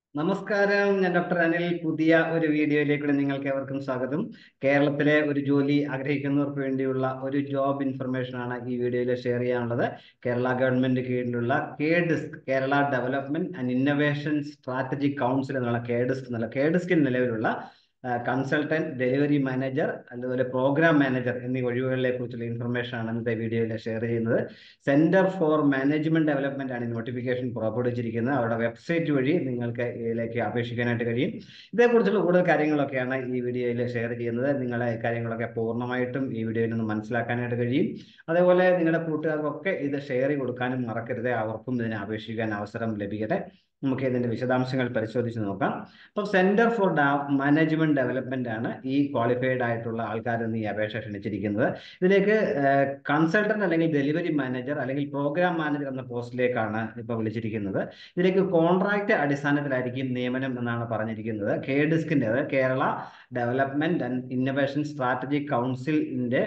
നമസ്കാരം ഞാൻ ഡോക്ടർ അനിൽ പുതിയ ഒരു വീഡിയോയിലേക്ക് നിങ്ങൾക്ക് ഏവർക്കും സ്വാഗതം കേരളത്തിലെ ഒരു ജോലി ആഗ്രഹിക്കുന്നവർക്ക് വേണ്ടിയുള്ള ഒരു ജോബ് ഇൻഫർമേഷൻ ആണ് ഈ വീഡിയോയിൽ ഷെയർ ചെയ്യാനുള്ളത് കേരള ഗവൺമെന്റ് കീഴിലുള്ള KDISC Kerala development and innovation strategic council എന്നുള്ള കേഡിസ്ക് എന്നുള്ള കേഡിസ്കിന് നിലവിലുള്ള കൺസൾട്ടന്റ് ഡെലിവറി മാനേജർ അതുപോലെ പ്രോഗ്രാം മാനേജർ എന്നീ ഒഴിവുകളെ കുറിച്ചുള്ള ഇൻഫർമേഷൻ ആണ് ഇന്നത്തെ വീഡിയോയിൽ ഷെയർ ചെയ്യുന്നത് സെന്റർ ഫോർ മാനേജ്മെന്റ് ഡെവലപ്മെന്റ് ആണ് ഈ നോട്ടിഫിക്കേഷൻ പുറപ്പെടുവിച്ചിരിക്കുന്നത് അവരുടെ വെബ്സൈറ്റ് വഴി നിങ്ങൾക്ക് ഇതിലേക്ക് അപേക്ഷിക്കാനായിട്ട് കഴിയും ഇതേക്കുറിച്ചുള്ള കൂടുതൽ കാര്യങ്ങളൊക്കെയാണ് ഈ വീഡിയോയിൽ ഷെയർ ചെയ്യുന്നത് നിങ്ങളെ കാര്യങ്ങളൊക്കെ പൂർണ്ണമായിട്ടും ഈ വീഡിയോയിൽ നിന്ന് മനസ്സിലാക്കാനായിട്ട് കഴിയും അതേപോലെ നിങ്ങളുടെ കൂട്ടുകാർക്കൊക്കെ ഇത് ഷെയർ ചെയ്ത് കൊടുക്കാനും മറക്കരുത് അവർക്കും ഇതിനെ അപേക്ഷിക്കാൻ അവസരം ലഭിക്കട്ടെ നമുക്ക് ഇതിന്റെ വിശദാംശങ്ങൾ പരിശോധിച്ച് നോക്കാം അപ്പം സെന്റർ ഫോർ മാനേജ്മെന്റ് ഡെവലപ്മെന്റ് ആണ് ഈ ക്വാളിഫൈഡ് ആയിട്ടുള്ള ആൾക്കാർ ഈ അപേക്ഷ ക്ഷണിച്ചിരിക്കുന്നത് ഇതിലേക്ക് കൺസൾട്ടന്റ് അല്ലെങ്കിൽ ഡെലിവറി മാനേജർ അല്ലെങ്കിൽ പ്രോഗ്രാം മാനേജർ എന്ന പോസ്റ്റിലേക്കാണ് ഇപ്പൊ വിളിച്ചിരിക്കുന്നത് ഇതിലേക്ക് കോൺട്രാക്ട് അടിസ്ഥാനത്തിലായിരിക്കും നിയമനം എന്നാണ് പറഞ്ഞിരിക്കുന്നത് കെ ഡിസ്കിന്റെ അതായത് Kerala development and innovation strategic കൗൺസിലിന്റെ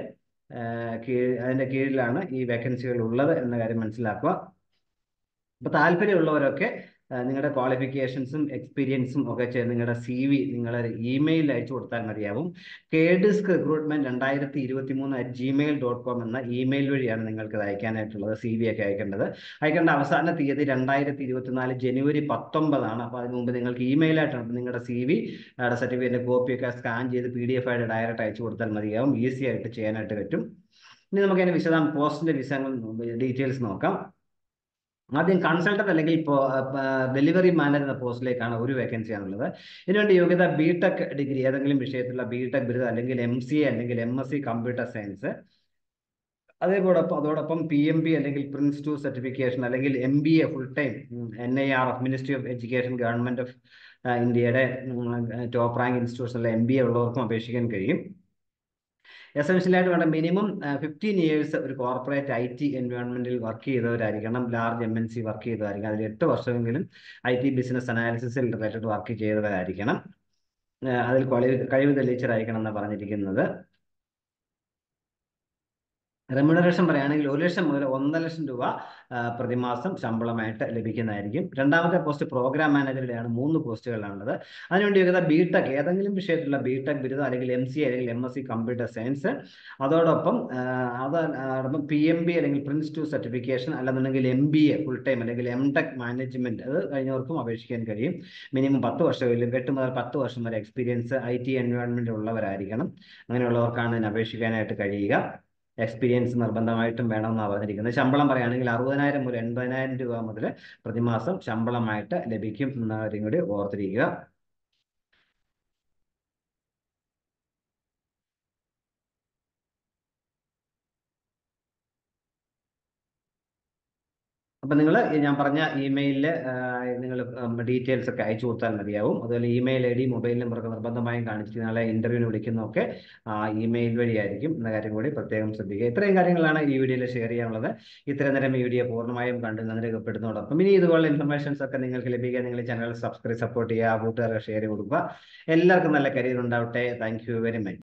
അതിന്റെ കീഴിലാണ് ഈ വേക്കൻസികൾ ഉള്ളത് എന്ന കാര്യം മനസ്സിലാക്കുക അപ്പൊ താല്പര്യമുള്ളവരൊക്കെ നിങ്ങളുടെ ക്വാളിഫിക്കേഷൻസും എക്സ്പീരിയൻസും ഒക്കെ ചെയ്ത് നിങ്ങളുടെ സി വി നിങ്ങളുടെ ഇമെയിൽ അയച്ചു കൊടുത്താൽ മതിയാവും കേഡിസ്ക് റിക്രൂട്ട്മെന്റ് രണ്ടായിരത്തി ഇരുപത്തി മൂന്ന് അറ്റ് ജിമെയിൽ ഡോട്ട് കോം എന്ന ഇമെയിൽ വഴിയാണ് നിങ്ങൾക്ക് ഇത് അയക്കാനായിട്ടുള്ളത് സി വി ഒക്കെ അയക്കേണ്ടത് അയക്കേണ്ട അവസാന തീയതി രണ്ടായിരത്തി ഇരുപത്തിനാല് ജനുവരി പത്തൊമ്പതാണ് അപ്പോൾ അതിന് മുമ്പ് നിങ്ങൾക്ക് ഇമെയിലായിട്ടാണ് നിങ്ങളുടെ സി വി സർട്ടിഫിക്കറ്റിന്റെ കോപ്പിയൊക്കെ സ്കാൻ ചെയ്ത് പി ഡി എഫ് ആയിട്ട് ഡയറക്റ്റ് അയച്ചു കൊടുത്താൽ മതിയാവും ഈസി ആയിട്ട് ചെയ്യാനായിട്ട് പറ്റും ഇനി നമുക്ക് അതിന്റെ വിശദാം പോസ്റ്റിന്റെ വിശദങ്ങൾ ഡീറ്റെയിൽസ് നോക്കാം ആദ്യം കൺസൾട്ടന്റ് അല്ലെങ്കിൽ ഇപ്പോൾ ഡെലിവറി മാനേജർ എന്ന പോസ്റ്റിലേക്കാണ് ഒരു വേക്കൻസി ആണുള്ളത് ഇതിനുവേണ്ടി യോഗ്യത ബി ടെക് ഡിഗ്രി ഏതെങ്കിലും വിഷയത്തിലുള്ള ബി ടെക് ബിരുദം അല്ലെങ്കിൽ എം സി എ അല്ലെങ്കിൽ M S C computer science അതേപോടൊപ്പം അതോടൊപ്പം പി എം ബി അല്ലെങ്കിൽ പ്രിൻസ് ടു സർട്ടിഫിക്കേഷൻ അല്ലെങ്കിൽ M B A full time N I R F ministry of education government of ഇന്ത്യയുടെ ടോപ്പ് റാങ്ക് ഇൻസ്റ്റിറ്റ്യൂഷനിലെ M B A ഉള്ളവർക്കും അപേക്ഷിക്കാൻ കഴിയും എസെൻഷ്യൽ ആയിട്ട് വേണ്ട മിനിമം ഫിഫ്റ്റീൻ ഇയേഴ്സ് ഒരു കോർപ്പറേറ്റ് ഐ ടി എൻവയോൺമെന്റിൽ വർക്ക് ചെയ്തവരായിരിക്കണം large M N C work ചെയ്തവരായിരിക്കണം അതിൽ എട്ട് വർഷമെങ്കിലും ഐ ടി ബിസിനസ് അനാലിസിസിൽ റിലേറ്റഡ് വർക്ക് ചെയ്തവരായിരിക്കണം അതിൽ കഴിവ് തെളിയിച്ചതായിരിക്കണം എന്നാണ് പറഞ്ഞിരിക്കുന്നത് റെമ്യൂണറേഷൻ പറയുകയാണെങ്കിൽ ഒരു ലക്ഷം മുതൽ ഒന്നര ലക്ഷം രൂപ പ്രതിമാസം ശമ്പളമായിട്ട് ലഭിക്കുന്നതായിരിക്കും രണ്ടാമത്തെ പോസ്റ്റ് പ്രോഗ്രാം മാനേജറുടെയാണ് മൂന്ന് പോസ്റ്റുകളാണുള്ളത് അതിനുവേണ്ടി യോഗ്യത ബി ടെക് ഏതെങ്കിലും വിഷയത്തിലുള്ള ബി ടെക് ബിരുദം അല്ലെങ്കിൽ എം സി അല്ലെങ്കിൽ M S C computer science അതോടൊപ്പം അതോടൊപ്പം പി എം ബി അല്ലെങ്കിൽ പ്രിൻസ് ടു സർട്ടിഫിക്കേഷൻ അല്ലെന്നുണ്ടെങ്കിൽ M B A full time അല്ലെങ്കിൽ എം ടെക് മാനേജ്മെന്റ് അത് കഴിഞ്ഞവർക്കും അപേക്ഷിക്കാൻ കഴിയും മിനിമം പത്ത് വർഷമെങ്കിലും എട്ട് മുതൽ പത്ത് വർഷം വരെ എക്സ്പീരിയൻസ് ഐ ടി എൻവയോൺമെന്റ് ഉള്ളവരായിരിക്കണം അങ്ങനെയുള്ളവർക്കാണ് ഇതിന് അപേക്ഷിക്കാനായിട്ട് കഴിയുക എക്സ്പീരിയൻസ് നിർബന്ധമായിട്ടും വേണമെന്നാണ് പറഞ്ഞിരിക്കുന്നത് ശമ്പളം പറയുകയാണെങ്കിൽ അറുപതിനായിരം മുതൽ എൺപതിനായിരം രൂപ മുതൽ പ്രതിമാസം ശമ്പളമായിട്ട് ലഭിക്കും എന്ന കാര്യം കൂടി ഓർത്തിരിക്കുക അപ്പം നിങ്ങൾ ഞാൻ പറഞ്ഞ ഇമെയിലിൽ നിങ്ങൾ ഡീറ്റെയിൽസ് ഒക്കെ അയച്ചു കൊടുത്താൽ മതിയാവും അതുപോലെ ഇമെയിൽ ഐ ഡി മൊബൈൽ നമ്പറൊക്കെ നിർബന്ധമായും കാണിച്ചിട്ട് നാളെ ഇന്റർവ്യൂവിന് വിളിക്കുന്നതൊക്കെ ഇമെയിൽ വഴിയായിരിക്കും എന്ന കാര്യം കൂടി പ്രത്യേകം ശ്രദ്ധിക്കുക ഇത്രയും കാര്യങ്ങളാണ് ഈ വീഡിയോയിൽ ഷെയർ ചെയ്യാനുള്ളത് ഇത്രയും നേരം ഈ വീഡിയോ പൂർണ്ണമായും കണ്ട് നന്ദിരപ്പെടുന്നതോടൊപ്പം ഇനി ഇതുപോലുള്ള ഇൻഫർമേഷൻസ് ഒക്കെ നിങ്ങൾക്ക് ലഭിക്കാൻ നിങ്ങൾ ചാനൽ സബ്സ്ക്രൈബ് സപ്പോർട്ട് ചെയ്യുക കൂട്ടുകാർക്ക് ഷെയർ കൊടുക്കുക എല്ലാവർക്കും നല്ല കരിയർ ഉണ്ടാവട്ടെ താങ്ക് യു വെരി മച്ച്